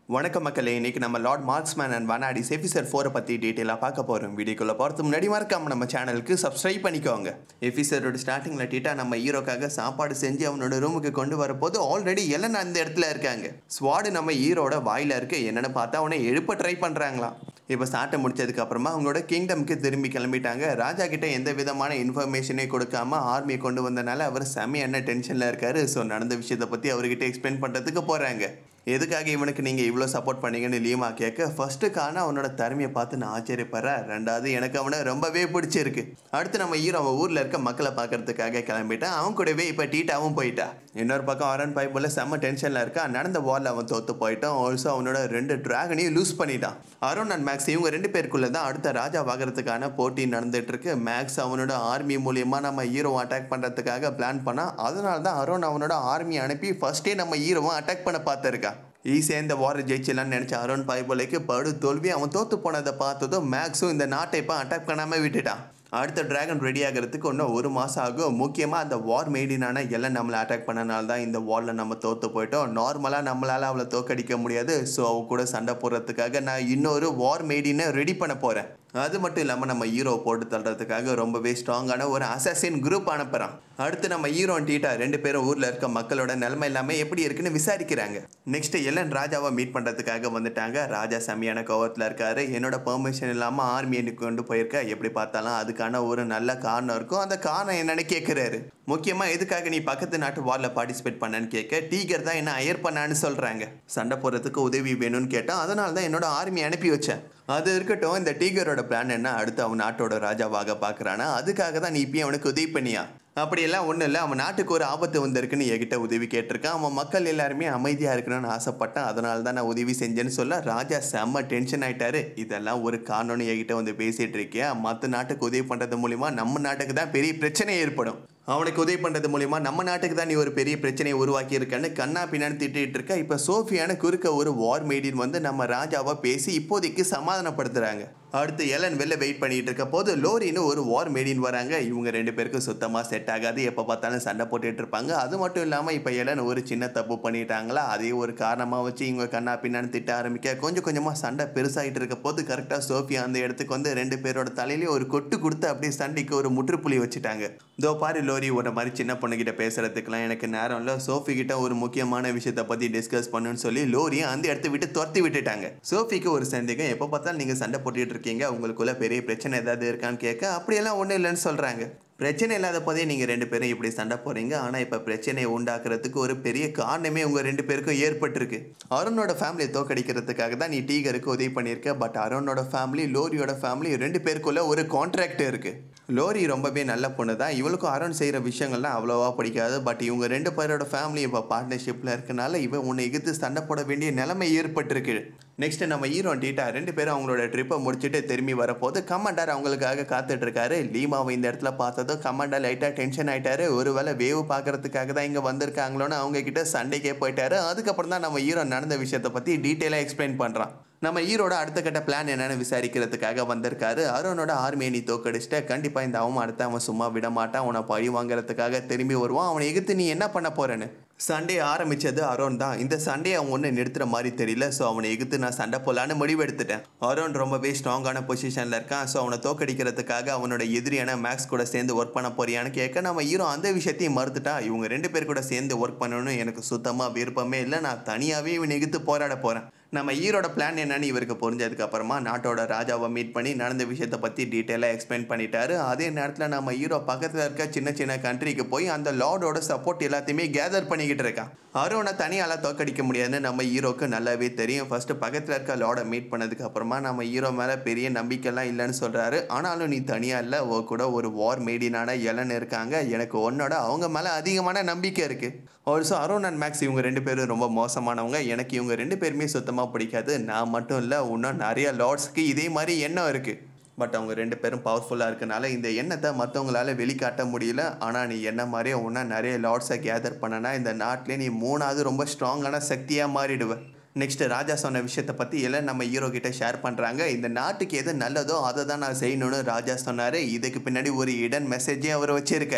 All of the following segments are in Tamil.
வணக்கம் மக்களே இன்னைக்கு நம்ம லார்ட் மார்க்ஸ்மேன் அண்ட் வனாடி எஃபிசர் ஃபோரை பற்றி டீட்டெயிலாக பார்க்க போகிறோம் வீடியோக்குள்ளே போகிறது முன்னாடி மறக்காம நம்ம சேனலுக்கு சப்ஸ்கிரைப் பண்ணிக்கோங்க எஃபிசரோட ஸ்டார்டிங்கில் டீட்டா நம்ம ஹீரோக்காக சாப்பாடு செஞ்சு அவனோட ரூமுக்கு கொண்டு வரப்போது ஆல்ரெடி எல்லாம் அந்த இடத்துல இருக்காங்க ஸ்வாடு நம்ம ஹீரோட வாயில் இருக்கு என்னென்னு பார்த்தா அவனை எழுப்ப ட்ரை பண்ணுறாங்களாம் இப்போ சாட்டை முடிச்சதுக்கு அப்புறமா அவங்களோட கிங்டம்க்கு திரும்பி கிளம்பிட்டாங்க ராஜா கிட்ட எந்த விதமான இன்ஃபர்மேஷனே கொடுக்காம ஆர்மியை கொண்டு வந்தனால அவர் செம்மையான டென்ஷனில் இருக்காரு ஸோ நடந்த விஷயத்தை பற்றி அவர்கிட்ட எக்ஸ்பிளைன் பண்ணுறதுக்கு போகிறாங்க எதுக்காக இவனுக்கு நீங்கள் இவ்வளோ சப்போர்ட் பண்ணீங்கன்னு லீமா கேட்க ஃபர்ஸ்ட்டு காண அவனோட திறமையை பார்த்து நான் ஆச்சரியப்படுறேன் ரெண்டாவது எனக்கு அவனை ரொம்பவே பிடிச்சிருக்கு அடுத்து நம்ம ஹீரோ அவன் ஊரில் இருக்க மக்களை பார்க்கறதுக்காக கிளம்பிட்டான் அவன் கூடவே இப்போ டீட்டாவும் போயிட்டா இன்னொரு பக்கம் அரண் பைப்பில் செம்ம டென்ஷனில் இருக்கான் நடந்த வாரில் அவன் தோத்து போயிட்டான் ஆல்சோ அவனோட ரெண்டு டிராகனையும் லூஸ் பண்ணிட்டான் அருண் அண்ட் மேக்ஸ் இவங்க ரெண்டு பேருக்குள்ள தான் அடுத்த ராஜா வாங்குறதுக்கான போட்டி நடந்துட்டு இருக்கு மேக்ஸ் அவனோட ஆர்மி மூலியமா நம்ம ஹீரோ அட்டாக் பண்ணுறதுக்காக பிளான் பண்ணான் அதனால தான் அருண் அவனோட ஆர்மி அனுப்பி ஃபர்ஸ்டே நம்ம ஹீரோவை அட்டாக் பண்ண பார்த்துருக்கான் ஈஸியாக இந்த வார ஜெயிச்சிடலாம்னு நினச்ச அருண் பைபோலைக்கு படு தோல்வி அவன் தோத்து போனதை பார்த்ததும் மேக்ஸும் இந்த நாட்டை இப்போ அட்டாக் பண்ணாமல் விட்டுட்டான் அடுத்த டிராகன் ரெடி ஆகிறதுக்கு இன்னும் ஒரு மாதம் ஆகும் முக்கியமாக அந்த வார் மெய்டினான எல்லாம் நம்மளை அட்டாக் பண்ணனால தான் இந்த வாரில் நம்ம தோற்று போயிட்டோம் நார்மலாக நம்மளால் அவளை தோக்கடிக்க முடியாது ஸோ அவ கூட சண்டை போடுறதுக்காக நான் இன்னொரு வார் மெய்டினை ரெடி பண்ண போகிறேன் அது மட்டும் இல்லாமல் நம்ம ஹீரோ போட்டு தள்ளுறதுக்காக ரொம்பவே ஸ்ட்ராங்கான ஒரு அசாசின் குரூப் அனுப்புகிறான் அடுத்து நம்ம ஹீரோ டீட்டா ரெண்டு பேரும் ஊரில் இருக்க மக்களோட நிலைமை எல்லாமே எப்படி இருக்குன்னு விசாரிக்கிறாங்க நெக்ஸ்ட் எல்லன் ராஜாவை மீட் பண்ணுறதுக்காக வந்துட்டாங்க ராஜா செம்மையான கோவத்தில் இருக்காரு என்னோட பெர்மிஷன் இல்லாமல் ஆர்மி எனக்கு கொண்டு போயிருக்க எப்படி பார்த்தாலும் அதுக்கான ஒரு நல்ல காரணம் இருக்கும் அந்த காரணம் என்னன்னு கேட்குறாரு முக்கியமாக எதுக்காக நீ பக்கத்து நாட்டு வாரில் பார்ட்டிசிபேட் பண்ணேன்னு கேட்க டீகர் தான் என்ன அயர் பண்ணான்னு சொல்கிறாங்க சண்டை போடுறதுக்கு உதவி வேணும்னு கேட்டால் அதனால தான் என்னோட ஆர்மி அனுப்பி வச்சேன் அது இருக்கட்டும் இந்த டீகரோட பிளான் என்ன அடுத்து அவன் நாட்டோட ராஜாவாக பார்க்குறானா அதுக்காக தான் நீ இப்பயும் அவனுக்கு உதவி பண்ணியா அப்படியெல்லாம் ஒன்றும் இல்லை அவன் நாட்டுக்கு ஒரு ஆபத்து வந்திருக்குன்னு என்கிட்ட உதவி கேட்டிருக்கான் அவன் மக்கள் எல்லாருமே அமைதியாக இருக்கணும்னு ஆசைப்பட்டான் அதனால தான் நான் உதவி செஞ்சேன்னு சொல்ல ராஜா செம்ம டென்ஷன் ஆயிட்டாரு இதெல்லாம் ஒரு காரணம்னு என்கிட்ட வந்து பேசிகிட்டு இருக்கியா மற்ற நாட்டுக்கு உதவி பண்ணுறது மூலிமா நம்ம நாட்டுக்கு தான் பெரிய பிரச்சனை ஏற்படும் அவனுக்கு உதவி பண்ணுறது மூலிமா நம்ம நாட்டுக்கு தான் நீ ஒரு பெரிய பிரச்சனையை உருவாக்கி இருக்கன்னு கண்ணா பின்னான்னு திட்டிட்டு இருக்க இப்போ சோஃபியான குறுக்க ஒரு வார் மெய்டின் வந்து நம்ம ராஜாவை பேசி இப்போதைக்கு சமாதானப்படுத்துறாங்க அடுத்து எலன் வெளில வெயிட் பண்ணிட்டு இருக்க போது லோரின்னு ஒரு வார் மெய்டின் வராங்க இவங்க ரெண்டு பேருக்கும் சுத்தமாக செட் ஆகாது எப்போ பார்த்தாலும் சண்டை போட்டுட்டு இருப்பாங்க அது மட்டும் இல்லாமல் இப்போ எலன் ஒரு சின்ன தப்பு பண்ணிட்டாங்களா அதே ஒரு காரணமாக வச்சு இவங்க கண்ணா பின்னான்னு திட்ட ஆரம்பிக்க கொஞ்சம் கொஞ்சமாக சண்டை பெருசாகிட்டு இருக்க போது கரெக்டாக சோஃபியா அந்த இடத்துக்கு வந்து ரெண்டு பேரோட தலையிலேயே ஒரு கொட்டு கொடுத்து அப்படியே சண்டைக்கு ஒரு முற்றுப்புள்ளி வச்சுட்டாங்க இதோ பாரு லோரி ஒரு மாதிரி சின்ன பொண்ணுகிட்ட பேசுறதுக்கெல்லாம் எனக்கு நேரம் இல்லை சோஃபி கிட்ட ஒரு முக்கியமான விஷயத்தை பற்றி டிஸ்கஸ் பண்ணுன்னு சொல்லி லோரியை அந்த இடத்த விட்டு துரத்தி விட்டுட்டாங்க சோஃபிக்கு ஒரு சந்தேகம் எப்போ பார்த்தாலும் நீங்கள் சண்டை போட்டுட்டு இருக்கீங்க உங்களுக்குள்ள பெரிய பிரச்சனை ஏதாவது இருக்கான்னு கேட்க அப்படியெல்லாம் ஒன்றும் இல்லைன்னு சொல்கிறாங்க பிரச்சனை இல்லாத போதே நீங்கள் ரெண்டு பேரும் இப்படி சண்டை போகிறீங்க ஆனால் இப்போ பிரச்சனையை உண்டாக்குறதுக்கு ஒரு பெரிய காரணமே உங்கள் ரெண்டு பேருக்கும் ஏற்பட்டிருக்கு அருணோட ஃபேமிலியை தோக்கடிக்கிறதுக்காக தான் நீ டீகருக்கு உதவி பண்ணியிருக்க பட் அருணோட ஃபேமிலி லோரியோட ஃபேமிலி ரெண்டு பேருக்குள்ள ஒரு கான்ட்ராக்ட் இருக்குது லோரி ரொம்பவே நல்ல பொண்ணு தான் இவளுக்கும் அருண் செய்கிற விஷயங்கள்லாம் அவ்வளோவா பிடிக்காது பட் இவங்க ரெண்டு பேரோட ஃபேமிலி இப்போ பார்ட்னர்ஷிப்பில் இருக்கனால இவன் உன்னை எதிர்த்து சண்டை போட வேண்டிய நிலைமை ஏற்பட்டிருக்கு நெக்ஸ்ட் நம்ம ஹீரோ டீட்டா ரெண்டு பேரும் அவங்களோட ட்ரிப்பை முடிச்சுட்டு திரும்பி வரப்போது கமாண்டர் அவங்களுக்காக காத்துட்டு இருக்காரு லீமாவை இந்த இடத்துல பார்த்ததும் கமாண்டர் லைட்டாக டென்ஷன் ஆயிட்டாரு ஒருவேளை வேவு பார்க்கறதுக்காக தான் இங்கே வந்திருக்காங்களோன்னு அவங்க கிட்ட சண்டைக்கே போயிட்டாரு அதுக்கப்புறம் தான் நம்ம ஹீரோ நடந்த விஷயத்தை பற்றி டீட்டெயிலாக எக்ஸ்பிளைன் பண்ணுறான் நம்ம ஹீரோட அடுத்த கட்ட பிளான் என்னன்னு விசாரிக்கிறதுக்காக வந்திருக்காரு அருணோட ஆர்மியை நீ தோக்கடிச்சிட்ட கண்டிப்பாக இந்த அவமானத்தை அவன் சும்மா விட மாட்டான் அவனை பழி வாங்குறதுக்காக திரும்பி வருவான் அவனை எதிர்த்து நீ என்ன பண்ண போறேன்னு சண்டே ஆரம்பிச்சது அருண் தான் இந்த சண்டே அவன் ஒன்று நிறுத்துற மாதிரி தெரியல ஸோ அவனை எதிர்த்து நான் சண்டை போலான்னு முடிவெடுத்துட்டேன் அருண் ரொம்பவே ஸ்ட்ராங்கான பொசிஷனில் இருக்கான் ஸோ அவனை தோக்கடிக்கிறதுக்காக அவனோட எதிரியான மேக்ஸ் கூட சேர்ந்து ஒர்க் பண்ண போறியான்னு கேட்க நம்ம ஹீரோ அந்த விஷயத்தையும் மறுத்துட்டா இவங்க ரெண்டு பேர் கூட சேர்ந்து ஒர்க் பண்ணணும்னு எனக்கு சுத்தமாக விருப்பமே இல்லை நான் தனியாகவே இவனை எதிர்த்து போராட போகிறேன் நம்ம ஈரோட பிளான் என்னன்னு இவருக்கு புரிஞ்சதுக்கு அப்புறமா நாட்டோட ராஜாவை மீட் பண்ணி நடந்த விஷயத்தை பற்றி டீட்டெயிலாக எக்ஸ்பிளைன் பண்ணிட்டாரு அதே நேரத்தில் நம்ம ஹீரோ பக்கத்தில் இருக்க சின்ன சின்ன கண்ட்ரிக்கு போய் அந்த லார்டோட சப்போர்ட் எல்லாத்தையுமே கேதர் பண்ணிக்கிட்டு இருக்கான் அருணை தனியால் தோக்கடிக்க முடியாதுன்னு நம்ம ஹீரோக்கு நல்லாவே தெரியும் ஃபர்ஸ்ட் பக்கத்தில் இருக்க லார்டை மீட் பண்ணதுக்கு அப்புறமா நம்ம ஹீரோ மேலே பெரிய நம்பிக்கைலாம் இல்லைன்னு சொல்கிறாரு ஆனாலும் நீ தனியாக இல்லை ஓ கூட ஒரு வார் மேடினான எலன் இருக்காங்க எனக்கு உன்னோட அவங்க மேலே அதிகமான நம்பிக்கை இருக்குது ஆல்சோ அருண் அண்ட் மேக்ஸ் இவங்க ரெண்டு பேரும் ரொம்ப மோசமானவங்க எனக்கு இவங்க ரெண்டு பேருமே சுத்தமாக பிடிக்காது நான் மட்டும் இல்லை இன்னும் நிறைய லார்ட்ஸ்க்கு இதே மாதிரி எண்ணம் இருக்குது பட் அவங்க ரெண்டு பேரும் பவர்ஃபுல்லாக இருக்கனால இந்த எண்ணத்தை மற்றவங்களால வெளிக்காட்ட முடியல ஆனால் நீ என்ன மாதிரியே இன்னும் நிறைய லார்ட்ஸை கேதர் பண்ணனா இந்த நாட்டிலே நீ மூணாவது ரொம்ப ஸ்ட்ராங்கான சக்தியாக மாறிடுவ நெக்ஸ்ட் ராஜா சொன்ன விஷயத்தை பற்றி எல்லாம் நம்ம ஹீரோ கிட்ட ஷேர் பண்ணுறாங்க இந்த நாட்டுக்கு எது நல்லதோ அதை தான் நான் செய்யணும்னு ராஜா சொன்னார் இதுக்கு பின்னாடி ஒரு இடன் மெசேஜே அவர் வச்சிருக்காரு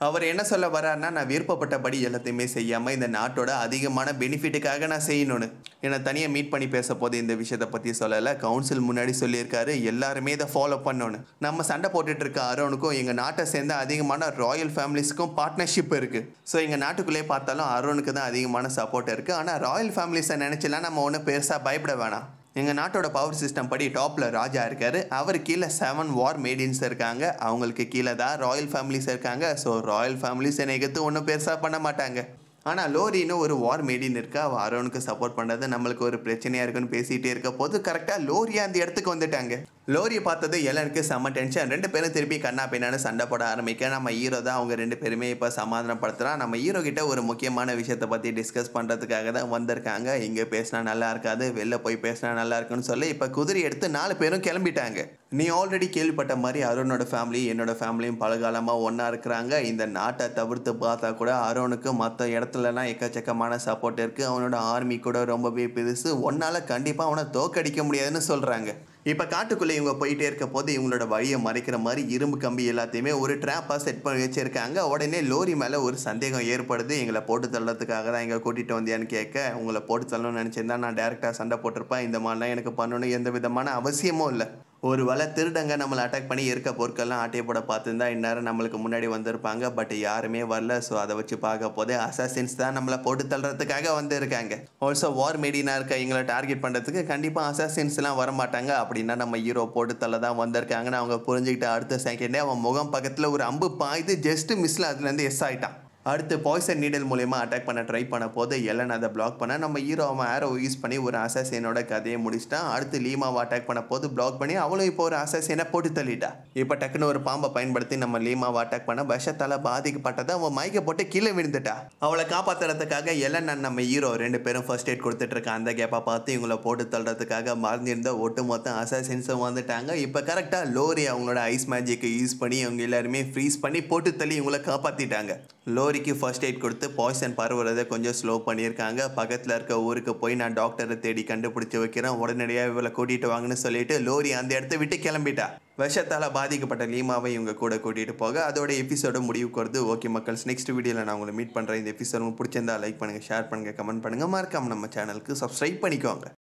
அவர் என்ன சொல்ல வர்றாருன்னா நான் விருப்பப்பட்டபடி எல்லாத்தையுமே செய்யாமல் இந்த நாட்டோட அதிகமான பெனிஃபிட்டுக்காக நான் செய்யணும்னு என்னை தனியாக மீட் பண்ணி பேச போது இந்த விஷயத்தை பற்றி சொல்லலை கவுன்சில் முன்னாடி சொல்லியிருக்காரு எல்லாருமே இதை ஃபாலோ பண்ணணும் நம்ம சண்டை போட்டுட்டு இருக்க அருணுக்கும் எங்கள் நாட்டை சேர்ந்த அதிகமான ராயல் ஃபேமிலிஸ்க்கும் பார்ட்னர்ஷிப் இருக்குது ஸோ எங்கள் நாட்டுக்குள்ளே பார்த்தாலும் அருணுக்கு தான் அதிகமான சப்போர்ட் இருக்குது ஆனால் ராயல் ஃபேமிலிஸை நினச்சலாம் நம்ம ஒன்றும் பெருசாக பயப்பட வேணாம் எங்கள் நாட்டோட பவர் சிஸ்டம் படி டாப்பில் ராஜா இருக்கார் அவர் கீழே செவன் வார் மேடின்ஸ் இருக்காங்க அவங்களுக்கு கீழே தான் ராயல் ஃபேமிலிஸ் இருக்காங்க ஸோ ராயல் ஃபேமிலிஸ் என்னை எதிர்த்து ஒன்றும் பெருசாக பண்ண மாட்டாங்க ஆனால் லோரின்னு ஒரு வார் மேடின் இருக்கா அவள் அருணுக்கு சப்போர்ட் பண்ணுறது நம்மளுக்கு ஒரு பிரச்சனையாக இருக்குன்னு பேசிகிட்டே இருக்க போது கரெக்டாக லோரியா அந்த இடத்துக்கு வந்துட்டாங்க லோரியை பார்த்தது எல்லாருக்கு செம்ம டென்ஷன் ரெண்டு பேரும் திருப்பி கண்ணா பின்னான்னு சண்டை போட ஆரம்பிக்க நம்ம ஹீரோ தான் அவங்க ரெண்டு பேருமே இப்போ சமாதானப்படுத்துகிறான் நம்ம ஹீரோ கிட்ட ஒரு முக்கியமான விஷயத்தை பற்றி டிஸ்கஸ் பண்ணுறதுக்காக தான் வந்திருக்காங்க இங்கே பேசினா நல்லா இருக்காது வெளில போய் பேசினா நல்லா இருக்குன்னு சொல்லி இப்போ குதிரை எடுத்து நாலு பேரும் கிளம்பிட்டாங்க நீ ஆல்ரெடி கேள்விப்பட்ட மாதிரி அருணோட ஃபேமிலி என்னோட ஃபேமிலியும் பலகாலமாக ஒன்றா இருக்கிறாங்க இந்த நாட்டை தவிர்த்து பார்த்தா கூட அருணுக்கு மற்ற இடத்துலலாம் எக்கச்சக்கமான சப்போர்ட் இருக்குது அவனோட ஆர்மி கூட ரொம்பவே பெருசு ஒன்றால் கண்டிப்பாக அவனை தோக்கடிக்க முடியாதுன்னு சொல்கிறாங்க இப்போ காட்டுக்குள்ளே இவங்க போயிட்டே இருக்க போது இவங்களோட வழியை மறைக்கிற மாதிரி இரும்பு கம்பி எல்லாத்தையுமே ஒரு ட்ராப்பாக செட் பண்ணி வச்சுருக்காங்க உடனே லோரி மேலே ஒரு சந்தேகம் ஏற்படுது எங்களை போட்டு தள்ளதுக்காக தான் எங்களை கூட்டிகிட்டு வந்தியான்னு கேட்க உங்களை போட்டு தள்ளணும்னு நினச்சிருந்தா நான் டேரெக்டாக சண்டை போட்டிருப்பேன் இந்த மாதிரிலாம் எனக்கு பண்ணணும் எந்த விதமான அவசியமும் இல்லை ஒரு வேளை திருடங்க நம்மளை அட்டாக் பண்ணி இருக்க பொருட்கள்லாம் ஆட்டையை போட பார்த்துருந்தா இந்நேரம் நம்மளுக்கு முன்னாடி வந்திருப்பாங்க பட் யாருமே வரல ஸோ அதை வச்சு பார்க்க போதே அசாசின்ஸ் தான் நம்மளை போட்டு தள்ளுறதுக்காக வந்திருக்காங்க ஆல்சோ வார் மேடினா இருக்க எங்களை டார்கெட் பண்ணுறதுக்கு கண்டிப்பாக அசாசின்ஸ்லாம் வர மாட்டாங்க அப்படின்னா நம்ம ஹீரோ போட்டு தள்ள தான் வந்திருக்காங்கன்னு அவங்க புரிஞ்சுக்கிட்ட அடுத்த செகண்டே அவன் முகம் பக்கத்தில் ஒரு அம்பு பாய்து ஜஸ்ட் மிஸ்ல அதுலேருந்து எஸ் ஆயிட்டான் அடுத்து பாய்சன் நீடல் மூலயமா அட்டாக் பண்ண ட்ரை பண்ண போது எல்லன் அதை பிளாக் பண்ண நம்ம ஹீரோ அவன் ஆரோ யூஸ் பண்ணி ஒரு அசாசியனோட கதையை முடிச்சிட்டான் அடுத்து லீமாவை அட்டாக் பண்ண போது பிளாக் பண்ணி அவளும் இப்போ ஒரு அசாசியனை போட்டு தள்ளிட்டா இப்போ டக்குன்னு ஒரு பாம்பை பயன்படுத்தி நம்ம லீமாவை அட்டாக் பண்ண விஷத்தால் பாதிக்கப்பட்டதை அவன் மயக்க போட்டு கீழே விழுந்துட்டா அவளை காப்பாற்றுறதுக்காக எல்லன் and நம்ம ஹீரோ ரெண்டு பேரும் ஃபர்ஸ்ட் எய்ட் கொடுத்துட்டு இருக்க அந்த கேப்பை பார்த்து இவங்கள போட்டு தள்ளுறதுக்காக மறந்திருந்த ஒட்டுமொத்த அசாசின்ஸும் வந்துட்டாங்க இப்போ கரெக்டாக லோரி அவங்களோட ஐஸ் மேஜிக்கை யூஸ் பண்ணி அவங்க எல்லாருமே ஃப்ரீஸ் பண்ணி போட்டு தள்ளி இவங்கள காப்பாற்றிட்டாங்க லோரிக்கு ஃபர்ஸ்ட் எய்ட் கொடுத்து பாய்சன் பரவுறதை கொஞ்சம் ஸ்லோ பண்ணியிருக்காங்க பக்கத்தில் இருக்க ஊருக்கு போய் நான் டாக்டரை தேடி கண்டுபிடிச்சி வைக்கிறேன் உடனடியாக இவளை கூட்டிகிட்டு வாங்கன்னு சொல்லிட்டு லோரி அந்த இடத்த விட்டு கிளம்பிட்டா விஷத்தால் பாதிக்கப்பட்ட லீமாவை இவங்க கூட கூட்டிகிட்டு போக அதோட எபிசோட முடிவுக்கு வருது ஓகே மக்கள்ஸ் நெக்ஸ்ட் வீடியோவில் நான் உங்களை மீட் பண்ணுறேன் இந்த எபிசோட் உங்களுக்கு பிடிச்சிருந்தா லைக் பண்ணுங்கள் ஷேர் பண்ணுங்கள் கமெண்ட் பண்ணுங்கள் மறக்காம நம்ம சேனலுக்கு சப்ஸ்கிரைப் பண்ணிக்கோங்க